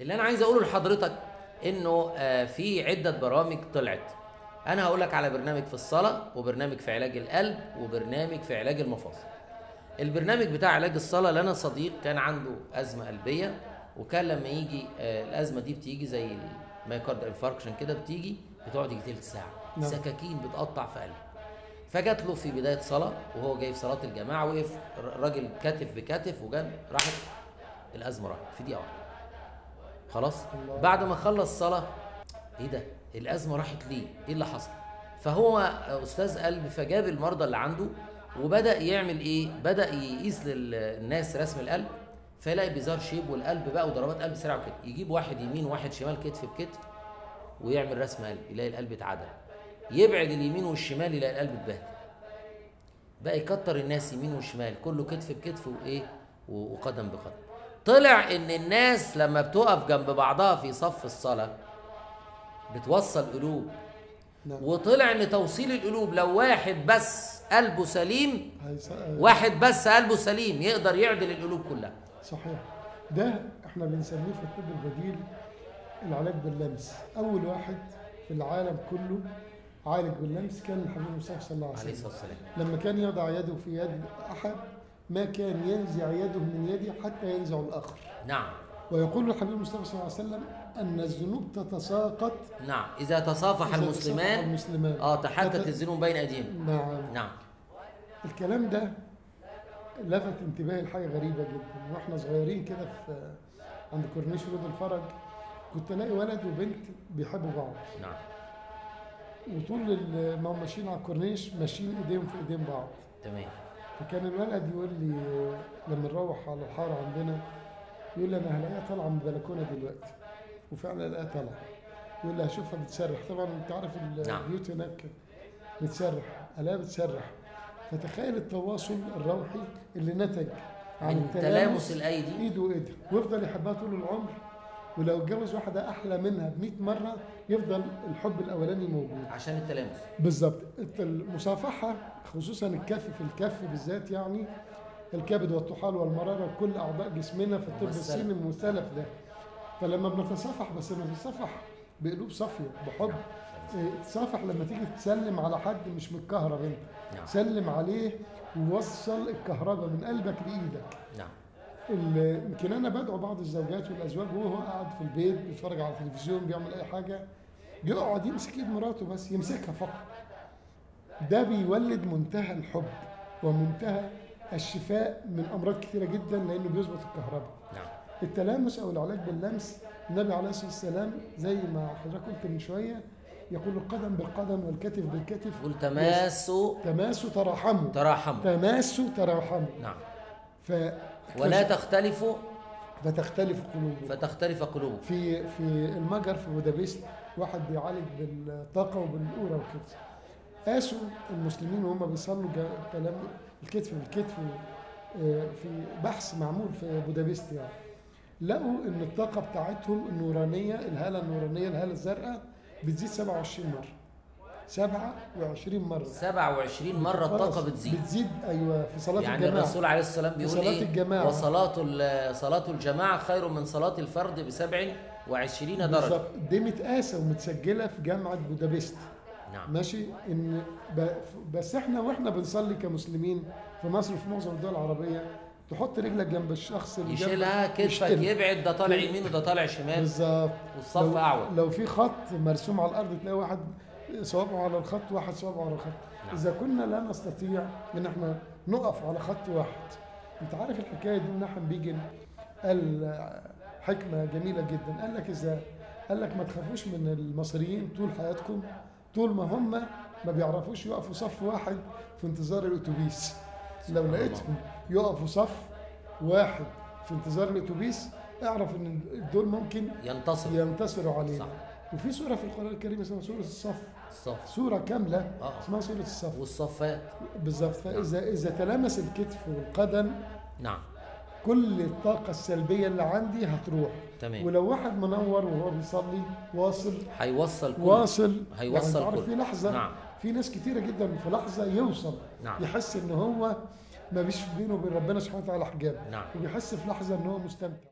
اللي انا عايز اقوله لحضرتك انه آه، في عده برامج طلعت انا هقول لك على برنامج في الصلاه وبرنامج في علاج القلب وبرنامج في علاج المفاصل البرنامج بتاع علاج الصلاه لنا صديق كان عنده ازمه قلبيه وكان لما يجي آه، الازمه دي بتيجي زي المايكارد انفاركشن كده بتيجي بتقعد يجي تلت ساعه نعم. سكاكين بتقطع في قلبه فجات له في بدايه صلاه وهو جاي في صلاه الجماعه وقف راجل كتف بكتف وجاب راحت الازمه راحت في دقيقه واحده خلاص الله. بعد ما خلص صلاه ايه ده الازمه راحت ليه ايه اللي حصل فهو استاذ قلب فجاب المرضى اللي عنده وبدا يعمل ايه بدا يقيس للناس رسم القلب فيلاقي بيظهر شيب والقلب بقى وضربات قلب سريعه وكده يجيب واحد يمين وواحد شمال كتف بكتف ويعمل رسم قلب يلاقي القلب اتعدل يبعد اليمين والشمال يلاقي القلب اتبهدل بقى يكتر الناس يمين وشمال كله كتف بكتف وايه و- وقدم بقدم طلع ان الناس لما بتقف جنب بعضها في صف الصلاه بتوصل قلوب نعم وطلع ان توصيل القلوب لو واحد بس قلبه سليم هيس- واحد بس قلبه سليم يقدر يعدل القلوب كلها صحيح ده احنا بنسميه في الطب البديل العلاج باللمس اول واحد في العالم كله عالج باللمس كان الحبيب المصطفى صلى الله عليه عليه وسلم الصلاه والسلام لما كان يضع يده في يد احد ما كان ينزع يده من يده حتى ينزع الاخر نعم ويقول الحبيب المصطفى صلى الله عليه وسلم ان الذنوب تتساقط نعم اذا تصافح إذا المسلمان تساقط المسلمان اه تحتت تت- الذنوب بين ايديهم نعم نعم الكلام ده لفت انتباهي لحاجه غريبه جدا واحنا صغيرين كده في عند كورنيش رود الفرج كنت الاقي ولد وبنت بيحبوا بعض نعم وطول ال- ما هم ماشيين على الكورنيش ماشيين ايديهم في ايدين بعض تمام فكان الولد يقول لي لما نروح على الحاره عندنا يقول لي انا هلاقيها طالعه من البلكونه دلوقتي وفعلا الاقيها طالعه يقول لي هشوفها بتسرح طبعا انت عارف نعم. البيوت هناك بتسرح الاقيها بتسرح فتخيل التواصل الروحي اللي نتج عن من تلامس الايدي ايده وايدها ويفضل يحبها طول العمر ولو اتجوز واحده احلى منها ب 100 مره يفضل الحب الاولاني موجود عشان التلامس بالظبط المصافحه خصوصا الكف في الكف بالذات يعني الكبد والطحال والمراره كل اعضاء جسمنا في الطب ممثلة. الصيني المثلث ده فلما بنتصافح بس بنتصافح بقلوب صافيه بحب إيه، تصافح لما تيجي تسلم على حد مش متكهرب انت نعم سلم عليه ووصل الكهرباء من قلبك لايدك نعم ال- يمكن انا بدعو بعض الزوجات والازواج وهو قاعد في البيت بيتفرج على التلفزيون بيعمل اي حاجه يقعد يمسك ايد مراته بس يمسكها فقط ده بيولد منتهى الحب ومنتهى الشفاء من امراض كثيره جدا لانه بيظبط الكهرباء نعم التلامس او العلاج باللمس النبي عليه الصلاه والسلام زي ما حضرتك قلت من شويه يقول القدم بالقدم والكتف بالكتف قل تماسوا تماسوا تراحموا تراحموا تماسوا تراحموا نعم ف ولا تختلفوا فتختلف قلوبهم فتختلف قلوبكم في في المجر في بودابست واحد بيعالج بالطاقه وبالقوره وكده قاسوا المسلمين وهم بيصلوا جا- كلام الكتف بالكتف آه، في بحث معمول في بودابست يعني لقوا ان الطاقه بتاعتهم النورانيه الهاله النورانيه الهاله الزرقاء بتزيد 27 مره 27 مره 27 مرة الطاقة خلاص، بتزيد بتزيد ايوه في صلاه يعني الجماعه الرسول عليه الصلاة والسلام بيقول صلاة ايه الجماعة. وصلاة ال- صلاة الجماعة خير من صلاة الفرد ب 27 درجة بالظبط دي متقاسه ومتسجله في جامعه بودابست نعم ماشي ان ب... بس احنا واحنا بنصلي كمسلمين في مصر وفي معظم الدول العربيه تحط رجلك جنب الشخص اللي جنبك يشيلها كتفك يشيلها. يبعد ده طالع كده. يمين وده طالع شمال بالظبط والصف لو, أعوج لو في خط مرسوم على الارض تلاقي واحد صوابعه على الخط واحد صوابعه على الخط نعم. اذا كنا لا نستطيع ان احنا نقف على خط واحد انت عارف الحكايه دي منحم بيجن قال حكمه جميله جدا قال لك اذا قال لك ما تخافوش من المصريين طول حياتكم طول ما هم ما بيعرفوش يقفوا صف واحد في انتظار الاتوبيس لو سبحان الله. لقيتهم يقفوا صف واحد في انتظار الاتوبيس اعرف ان دول ممكن ينتصر ينتصروا علينا صح. وفي سوره في القران الكريم اسمها سوره الصف الصف سوره كامله آه. اسمها سوره الصف والصفات بالظبط فاذا اذا تلامس الكتف والقدم نعم كل الطاقه السلبيه اللي عندي هتروح تمام ولو واحد منور وهو بيصلي واصل هيوصل كل واصل هيوصل يعني تعرف كل. في لحظه نعم في ناس كتيره جدا في لحظه يوصل نعم يحس ان هو ما فيش بينه وبين ربنا سبحانه وتعالى حجاب نعم وبيحس في لحظه ان هو مستمتع